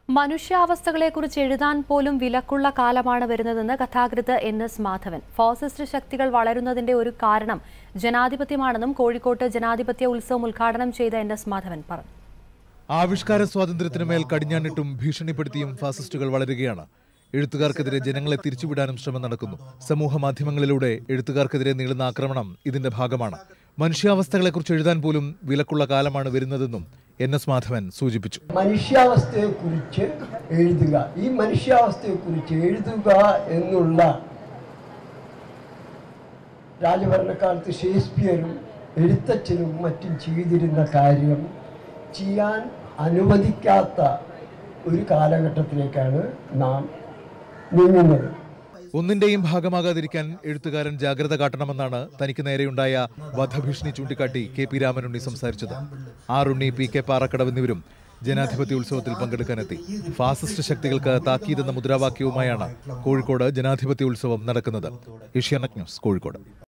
മനുഷ്യാവസ്ഥകളെക്കുറിച്ച് എഴുതാൻ പോലും വിലക്കുള്ള കാലമാണ് വരുന്നതെന്ന് കഥാകൃത്ത് എൻ എസ് മാധവൻ ഫാസിസ്റ്റ് ശക്തികൾ വളരുന്നതിന്റെ ഒരു കാരണം ജനാധിപത്യമാണെന്നും കോഴിക്കോട്ട് ജനാധിപത്യ ഉത്സവം ഉദ്ഘാടനം ചെയ്ത എൻ എസ് മാധവൻ പറഞ്ഞു ആവിഷ്കാര സ്വാതന്ത്ര്യത്തിന് മേൽ കടിഞ്ഞാണിട്ടും ഭീഷണിപ്പെടുത്തിയും ഫാസിസ്റ്റുകൾ വളരുകയാണ് എഴുത്തുകാർക്കെതിരെ ജനങ്ങളെ തിരിച്ചുവിടാനും ശ്രമം നടക്കുന്നു സമൂഹ മാധ്യമങ്ങളിലൂടെ എഴുത്തുകാർക്കെതിരെ നീളുന്ന ആക്രമണം ഇതിന്റെ ഭാഗമാണ് മനുഷ്യാവസ്ഥകളെക്കുറിച്ച് എഴുതാൻ പോലും വിലക്കുള്ള കാലമാണ് വരുന്നതെന്നും എൻ എസ് മാധവൻ സൂചിപ്പിച്ചു മനുഷ്യാവസ്ഥയെക്കുറിച്ച് എഴുതുക ഈ മനുഷ്യാവസ്ഥയെക്കുറിച്ച് എഴുതുക എന്നുള്ള രാജഭരണക്കാലത്ത് ഷേക്സ്പിയറും എഴുത്തച്ഛനും മറ്റും ചെയ്തിരുന്ന കാര്യം ചെയ്യാൻ അനുവദിക്കാത്ത ഒരു കാലഘട്ടത്തിലേക്കാണ് നാം നീങ്ങുന്നത് ഒന്നിന്റെയും ഭാഗമാകാതിരിക്കാൻ എഴുത്തുകാരൻ ജാഗ്രത കാട്ടണമെന്നാണ് തനിക്ക് നേരെയുണ്ടായ വധഭീഷണി ചൂണ്ടിക്കാട്ടി കെ പി രാമനുണ്ണി സംസാരിച്ചത് R Unni P K Parakkadavu എന്നിവരും ജനാധിപത്യ ഉത്സവത്തിൽ പങ്കെടുക്കാനെത്തി ഫാസിസ്റ്റ് ശക്തികൾക്ക് താക്കീതെന്ന മുദ്രാവാക്യവുമായാണ് കോഴിക്കോട് ജനാധിപത്യ ഉത്സവം നടക്കുന്നത് ഏഷ്യാനെറ്റ് ന്യൂസ് കോഴിക്കോട്